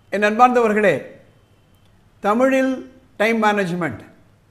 என் அன்பார்ந்தவர்களே தமிழில் time management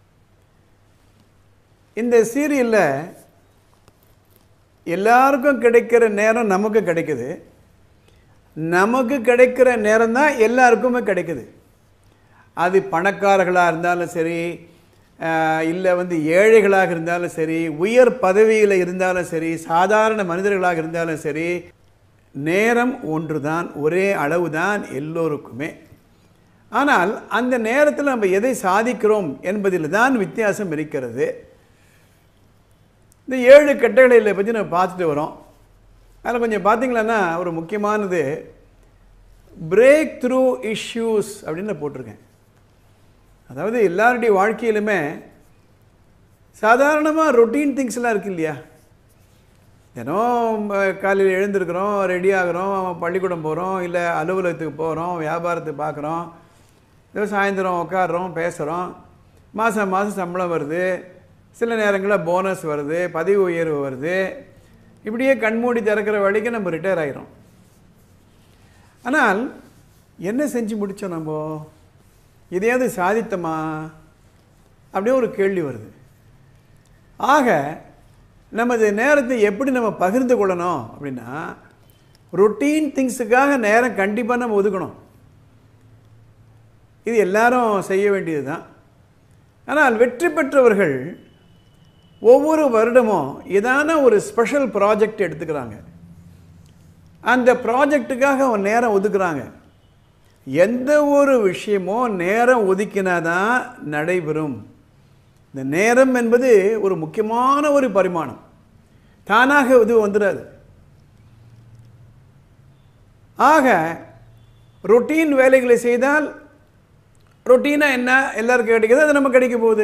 இந்த சீரியலில் எல்லாருக்கும் கிடைக்கிற நேரம் நமக்கு கிடைக்குது நமக்கு கிடைக்கிற நேரம் தான் எல்லாருக்குமே கிடைக்குது அது பணக்காரர்களாக இருந்தாலும் சரி இல்லை வந்து ஏழைகளாக இருந்தாலும் சரி உயர் பதவியில் இருந்தாலும் சரி சாதாரண மனிதர்களாக இருந்தாலும் சரி நேரம் ஒன்று தான் ஒரே அளவு தான் எல்லோருக்குமே ஆனால் அந்த நேரத்தில் நம்ம எதை சாதிக்கிறோம் என்பதில் தான் வித்தியாசம் இருக்கிறது இந்த ஏழு கட்டளைகளை பற்றி நம்ம பார்த்துட்டு வரோம் அதில் கொஞ்சம் பார்த்தீங்களன்னா ஒரு முக்கியமானது பிரேக் த்ரூ இஷ்யூஸ் அப்படின்னு நான் போட்டிருக்கேன் அதாவது எல்லாருடைய வாழ்க்கையிலுமே சாதாரணமாக ரொட்டீன் திங்ஸ்லாம் இருக்கு இல்லையா தினம் காலையில் எழுந்திருக்கிறோம் ரெடி ஆகிறோம் பள்ளிக்கூடம் போகிறோம் இல்லை அலுவலகத்துக்கு போகிறோம் வியாபாரத்தை பார்க்குறோம் ஏதோ சாயந்தரம் உட்காடுறோம் பேசுகிறோம் மாதம் மாதம் சம்பளம் வருது சில நேரங்களில் போனஸ் வருது பதவி உயர்வு வருது இப்படியே கண்மூடி திறக்கிற வழிக்கு நம்ம ரிட்டையர் ஆகிறோம் ஆனால் என்ன செஞ்சு முடித்தோம் நம்ம இதையாவது சாதித்தமா அப்படியே ஒரு கேள்வி வருது ஆக நமது நேரத்தை எப்படி நம்ம பகிர்ந்து கொள்ளணும் அப்படின்னா ரொட்டீன் திங்ஸுக்காக நேரம் கண்டிப்பாக நம்ம ஒதுக்கணும் இது எல்லாரும் செய்ய வேண்டியது தான் ஆனால் வெற்றி பெற்றவர்கள் ஒவ்வொரு வருடமும் ஏதான ஒரு ஸ்பெஷல் ப்ராஜெக்ட் எடுத்துக்கிறாங்க அந்த ப்ராஜெக்ட்டுக்காக அவன் நேரம் ஒதுக்குறாங்க எந்த ஒரு விஷயமும் நேரம் ஒதுக்கினாதான் நடைபெறும் இந்த நேரம் என்பது ஒரு முக்கியமான ஒரு பரிமாணம் தானாக இது வந்துடாது ஆக ரொட்டீன் வேலைகளை செய்தால் ரொட்டீனாக என்ன எல்லாருக்கும் கிடைக்குது அது நம்ம கிடைக்க போகுது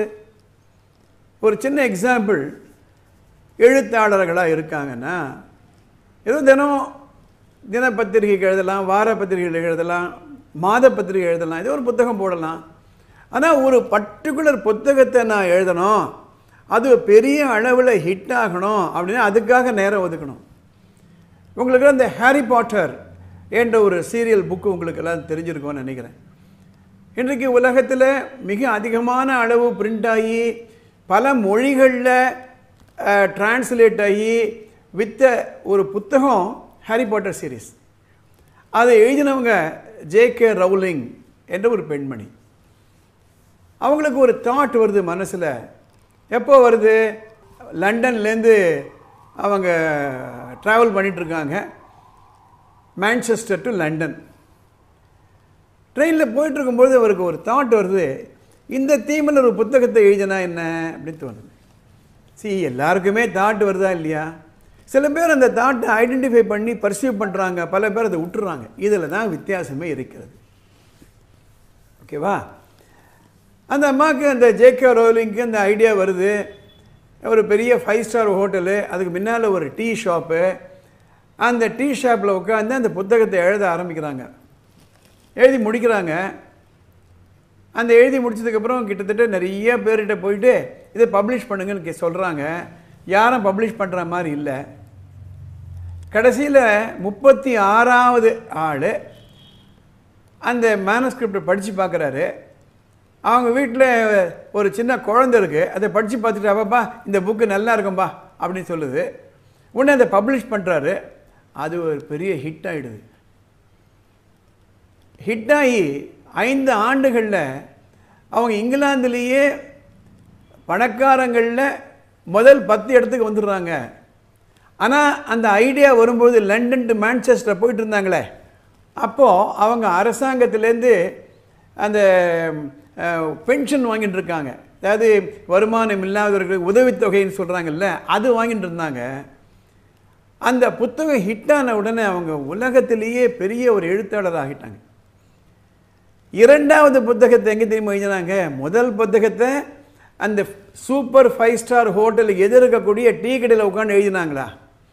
ஒரு சின்ன எக்ஸாம்பிள் எழுத்தாளர்களாக இருக்காங்கன்னா ஏதோ தினம் தினப்பத்திரிகைக்கு எழுதலாம் வார பத்திரிகைகள் எழுதலாம் மாத பத்திரிகை எழுதலாம் ஏதோ ஒரு புத்தகம் போடலாம் ஆனால் ஒரு பர்டிகுலர் புத்தகத்தை நான் எழுதணும் அது பெரிய அளவில் ஹிட் ஆகணும் அப்படின்னா அதுக்காக நேரம் ஒதுக்கணும் உங்களுக்கு அந்த ஹாரி பாட்டர் என்ற ஒரு சீரியல் புக்கு உங்களுக்கு எல்லாம் தெரிஞ்சிருக்கும்னு நினைக்கிறேன் இன்றைக்கு உலகத்தில் மிக அதிகமான அளவு பிரிண்ட் ஆகி பல மொழிகளில் டிரான்ஸ்லேட் ஆகி வித்த ஒரு புத்தகம் ஹாரி பாட்டர் சீரீஸ் அதை எழுதினவங்க ஜே கே ரவுலிங் என்ற ஒரு பெண்மணி அவங்களுக்கு ஒரு தாட் வருது மனசில் எப்போ வருது லண்டன்லேருந்து அவங்க ட்ராவல் பண்ணிகிட்ருக்காங்க மேன்செஸ்டர் டு லண்டன் ட்ரெயினில் போயிட்டுருக்கும்போது அவருக்கு ஒரு தாட் வருது இந்த தீமில் ஒரு புத்தகத்தை எழுதினா என்ன அப்படின்னு தோணுது சி எல்லாருக்குமே தாட் வருதா இல்லையா சில பேர் அந்த தாட்டை ஐடென்டிஃபை பண்ணி பர்சீவ் பண்ணுறாங்க பல பேர் அதை விட்டுறாங்க இதில் தான் வித்தியாசமே இருக்கிறது ஓகேவா அந்த அம்மாவுக்கு அந்த ஜேகே ரோலிங்க்கு அந்த ஐடியா வருது ஒரு பெரிய ஃபைவ் ஸ்டார் ஹோட்டலு அதுக்கு முன்னால் ஒரு டீ ஷாப்பு அந்த டீ ஷாப்பில் உட்காந்து அந்த புத்தகத்தை எழுத ஆரம்பிக்கிறாங்க எழுதி முடிக்கிறாங்க அந்த எழுதி முடிச்சதுக்கப்புறம் கிட்டத்தட்ட நிறைய பேர்கிட்ட போயிட்டு இதை பப்ளிஷ் பண்ணுங்கன்னு சொல்கிறாங்க யாரும் பப்ளிஷ் பண்ணுற மாதிரி இல்லை கடைசியில் முப்பத்தி ஆறாவது ஆள் அந்த மேனஸ்கிரிப்டை படித்து பார்க்குறாரு அவங்க வீட்டில் ஒரு சின்ன குழந்தை இருக்குது அதை படித்து பார்த்துட்டு அப்பாப்பா இந்த புக்கு நல்லா இருக்கும்பா அப்படின்னு சொல்லுது உடனே அதை பப்ளிஷ் பண்ணுறாரு அது ஒரு பெரிய ஹிட் ஆகிடுது ஹிட் ஆகி ஐந்து ஆண்டுகளில் அவங்க இங்கிலாந்துலேயே பணக்காரங்களில் முதல் பத்து இடத்துக்கு வந்துடுறாங்க ஆனால் அந்த ஐடியா வரும்போது லண்டன் டு மேன்செஸ்டர் போயிட்டு இருந்தாங்களே அப்போது அவங்க அரசாங்கத்திலேருந்து அந்த பென்ஷன் வாங்கிட்டு இருக்காங்க அதாவது வருமானம் இல்லாதவர்களுக்கு உதவித்தொகைன்னு சொல்கிறாங்கல்ல அது வாங்கிட்டு இருந்தாங்க அந்த புத்தகம் ஹிட்டான உடனே அவங்க உலகத்திலேயே பெரிய ஒரு எழுத்தாளர் ஆகிட்டாங்க இரண்டாவது புத்தகத்தை எங்கே தெரியுமா எழுதினாங்க முதல் புத்தகத்தை அந்த சூப்பர் ஃபைவ் ஸ்டார் ஹோட்டலுக்கு எதிர்க்கக்கூடிய டீ கடையில் உட்காந்து எழுதினாங்களா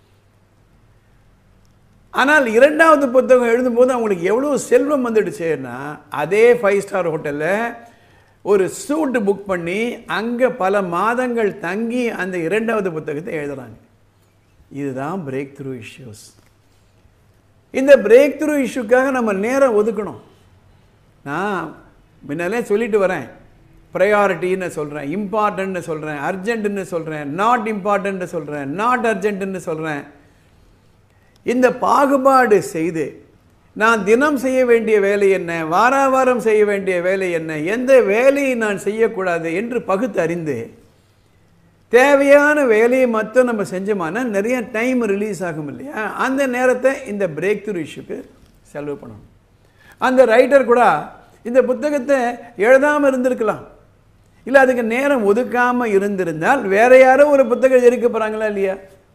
ஆனால் இரண்டாவது புத்தகம் எழுதும்போது அவங்களுக்கு எவ்வளோ செல்வம் வந்துடுச்சுன்னா அதே ஃபைவ் ஸ்டார் ஹோட்டலில் ஒரு சூட்டு புக் பண்ணி அங்கே பல மாதங்கள் தங்கி அந்த இரண்டாவது புத்தகத்தை எழுதுகிறாங்க இதுதான் பிரேக் த்ரூ இஷ்யூஸ் இந்த பிரேக் த்ரூ இஷ்யூக்காக நம்ம நேரம் ஒதுக்கணும் நான் முன்னாலே சொல்லிட்டு வரேன் ப்ரையாரிட்டின்னு சொல்கிறேன் இம்பார்ட்டன்ட்னு சொல்கிறேன் அர்ஜென்ட்னு சொல்கிறேன் நாட் இம்பார்ட்டன்ட்னு சொல்கிறேன் நாட் அர்ஜென்ட்னு சொல்கிறேன் இந்த பாகுபாடு செய்து நான் தினம் செய்ய வேண்டிய வேலை என்ன வார வாரம் செய்ய வேண்டிய வேலை என்ன எந்த வேலையை நான் செய்யக்கூடாது என்று பகுத்தறிந்து தேவையான வேலையை மட்டும் நம்ம செஞ்சோமானா நிறைய டைம் ரிலீஸ் ஆகும் இல்லையா அந்த நேரத்தை இந்த பிரேக் த்ரூ இஷ்யூக்கு செலவு பண்ணணும் அந்த ரைட்டர் கூட இந்த புத்தகத்தை எழுதாமல் இருந்திருக்கலாம் இல்லை அதுக்கு நேரம் ஒதுக்காமல் இருந்திருந்தால் வேற யாரோ ஒரு புத்தகம் இருக்க போகிறாங்களா இல்லையா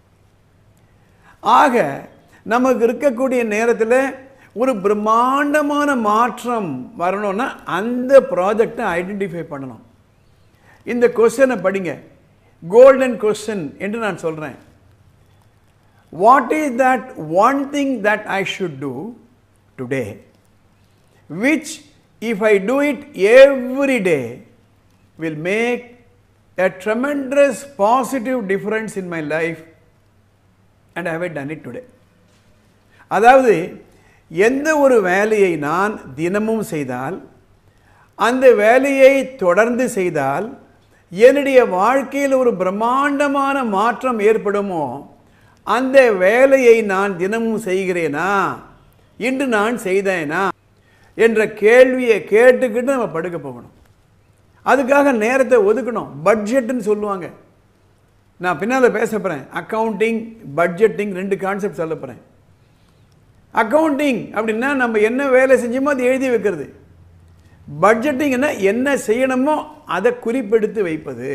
ஆக நமக்கு இருக்கக்கூடிய நேரத்தில் ஒரு பிரம்மாண்டமான மாற்றம் வரணும்னா அந்த ப்ராஜெக்டை ஐடென்டிஃபை பண்ணணும் இந்த கொஸ்டினை படிங்க கோல்டன் கொஸ்டின் என்று நான் சொல்கிறேன் what is that one thing that I should do today which if I do it every day will make a tremendous positive difference in my life and have I done it today அதாவது எந்த ஒரு வேலையை நான் தினமும் செய்தால் அந்த வேலையை தொடர்ந்து செய்தால் என்னுடைய வாழ்க்கையில் ஒரு பிரம்மாண்டமான மாற்றம் ஏற்படுமோ அந்த வேலையை நான் தினமும் செய்கிறேனா இன்று நான் செய்தேனா என்ற கேள்வியை கேட்டுக்கிட்டு நம்ம படுக்க போகணும் அதுக்காக நேரத்தை ஒதுக்கணும் பட்ஜெட்டுன்னு சொல்லுவாங்க நான் பின்னால் பேச போகிறேன் அக்கௌண்டிங் பட்ஜெட்டிங் ரெண்டு கான்செப்ட் சொல்ல போகிறேன் அக்கௌண்டிங் அப்படின்னா நம்ம என்ன வேலை செஞ்சோமோ அதை எழுதி வைக்கிறது பட்ஜெட்டிங்னா என்ன செய்யணுமோ அதை குறிப்பெடுத்து வைப்பது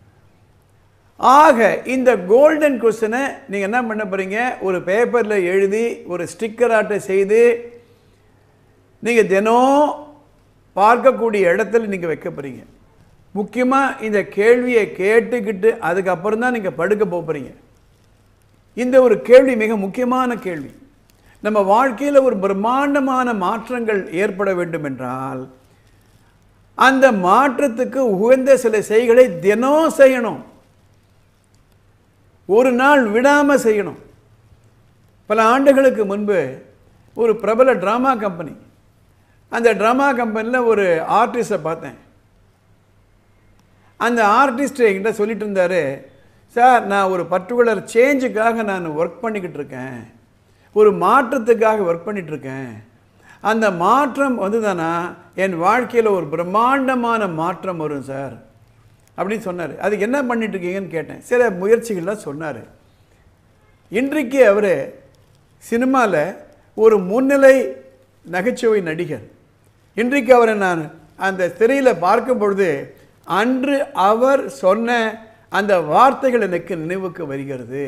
ஆக இந்த கோல்டன் கொஸ்டினை நீங்கள் என்ன பண்ண போகிறீங்க ஒரு பேப்பரில் எழுதி ஒரு ஸ்டிக்கர் ஆட்டை செய்து நீங்கள் தினம் பார்க்கக்கூடிய இடத்துல நீங்கள் வைக்க போகிறீங்க முக்கியமாக இந்த கேள்வியை கேட்டுக்கிட்டு அதுக்கப்புறம் தான் நீங்கள் படுக்க போகிறீங்க இந்த ஒரு கேள்வி மிக முக்கியமான கேள்வி நம்ம வாழ்க்கையில் ஒரு பிரம்மாண்டமான மாற்றங்கள் ஏற்பட வேண்டும் என்றால் அந்த மாற்றத்துக்கு உகந்த சில செய்களை தினம் செய்யணும் ஒரு நாள் விடாமல் செய்யணும் பல ஆண்டுகளுக்கு முன்பு ஒரு பிரபல ட்ராமா கம்பெனி அந்த ட்ராமா கம்பெனியில் ஒரு ஆர்டிஸ்ட்டை பார்த்தேன் அந்த ஆர்டிஸ்ட் என்கிட்ட சொல்லிட்டு இருந்தார் சார் நான் ஒரு பர்டிகுலர் சேஞ்சுக்காக நான் ஒர்க் பண்ணிக்கிட்டு இருக்கேன் ஒரு மாற்றத்துக்காக ஒர்க் பண்ணிட்டு இருக்கேன் அந்த மாற்றம் வந்துதானா என் வாழ்க்கையில் ஒரு பிரம்மாண்டமான மாற்றம் வரும் சார் அப்படின்னு சொன்னார் அதுக்கு என்ன பண்ணிட்டு இருக்கீங்கன்னு கேட்டேன் சில முயற்சிகள்லாம் சொன்னார் இன்றைக்கு அவர் சினிமாவில் ஒரு முன்னிலை நகைச்சுவை நடிகர் இன்றைக்கு அவரை நான் அந்த திரையில் பார்க்கும் பொழுது அன்று அவர் சொன்ன அந்த வார்த்தைகள் எனக்கு நினைவுக்கு வருகிறது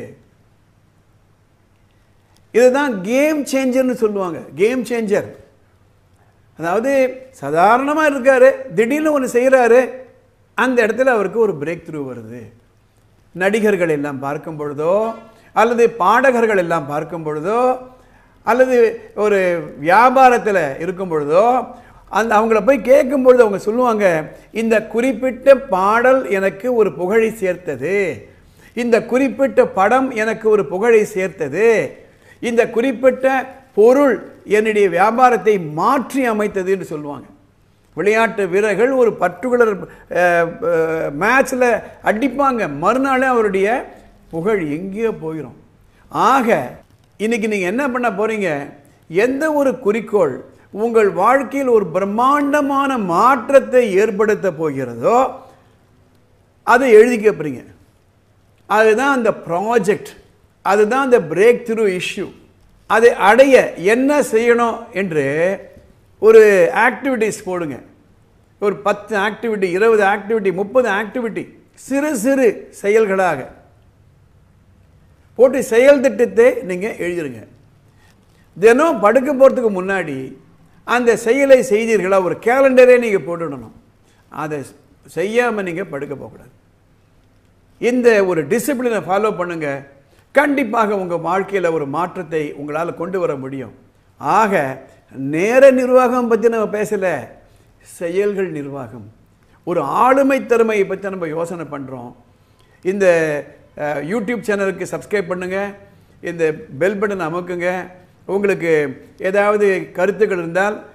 இதுதான் கேம் சேஞ்சர்னு சொல்லுவாங்க கேம் சேஞ்சர் அதாவது சாதாரணமாக இருக்காரு திடீர்னு ஒன்று செய்கிறாரு அந்த இடத்துல அவருக்கு ஒரு பிரேக் த்ரூ வருது நடிகர்கள் எல்லாம் பார்க்கும் பொழுதோ அல்லது பாடகர்கள் எல்லாம் பார்க்கும் பொழுதோ அல்லது ஒரு வியாபாரத்தில் இருக்கும் பொழுதோ அந்த அவங்கள போய் கேட்கும் பொழுது அவங்க சொல்லுவாங்க இந்த குறிப்பிட்ட பாடல் எனக்கு ஒரு புகழை சேர்த்தது இந்த குறிப்பிட்ட படம் எனக்கு ஒரு புகழை சேர்த்தது இந்த குறிப்பிட்ட பொருள் என்னுடைய வியாபாரத்தை மாற்றி அமைத்தது என்று சொல்லுவாங்க விளையாட்டு வீரர்கள் ஒரு பர்டிகுலர் மேட்ச்சில் அடிப்பாங்க மறுநாளே அவருடைய புகழ் எங்கேயோ போயிடும் ஆக இன்னைக்கு நீங்கள் என்ன பண்ண போகிறீங்க எந்த ஒரு குறிக்கோள் உங்கள் வாழ்க்கையில் ஒரு பிரம்மாண்டமான மாற்றத்தை ஏற்படுத்த போகிறதோ அதை எழுதிக்க போகிறீங்க அதுதான் அந்த ப்ராஜெக்ட் அதுதான் அந்த பிரேக் த்ரூ இஷ்யூ அதை அடைய என்ன செய்யணும் என்று ஒரு ஆக்டிவிட்டிஸ் போடுங்க ஒரு பத்து ஆக்டிவிட்டி இருபது ஆக்டிவிட்டி முப்பது ஆக்டிவிட்டி சிறு சிறு செயல்களாக போட்டு செயல் திட்டத்தை நீங்கள் எழுதிருங்க தினம் படுக்க போகிறதுக்கு முன்னாடி அந்த செயலை செய்தீர்களா ஒரு கேலண்டரே நீங்கள் போட்டுடணும் அதை செய்யாமல் நீங்கள் படுக்க போகக்கூடாது இந்த ஒரு டிசிப்ளினை ஃபாலோ பண்ணுங்க கண்டிப்பாக உங்கள் வாழ்க்கையில் ஒரு மாற்றத்தை உங்களால் கொண்டு வர முடியும் ஆக நேர நிர்வாகம் பற்றி நம்ம பேசலை செயல்கள் நிர்வாகம் ஒரு ஆளுமை திறமையை பற்றி நம்ம யோசனை பண்ணுறோம் இந்த அஹ், யூடியூப் சேனலுக்கு சப்ஸ்கிரைப் பண்ணுங்கள் இந்த பெல் பட்டன் அமுக்குங்க உங்களுக்கு ஏதாவது கருத்துக்கள் இருந்தால்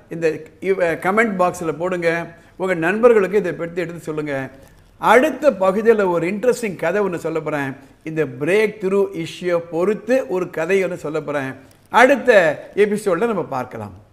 இந்த கமெண்ட் பாக்ஸில் போடுங்க உங்கள் நண்பர்களுக்கு இதை பற்றி எடுத்து சொல்லுங்கள் அடுத்த பகுதியில் ஒரு இன்ட்ரெஸ்டிங் கதை ஒன்று சொல்ல போகிறேன் இந்த பிரேக் த்ரூ இஷ்யூ பொறுத்து ஒரு கதை ஒன்று சொல்ல போகிறேன் அடுத்த எபிசோடில் நம்ம பார்க்கலாம்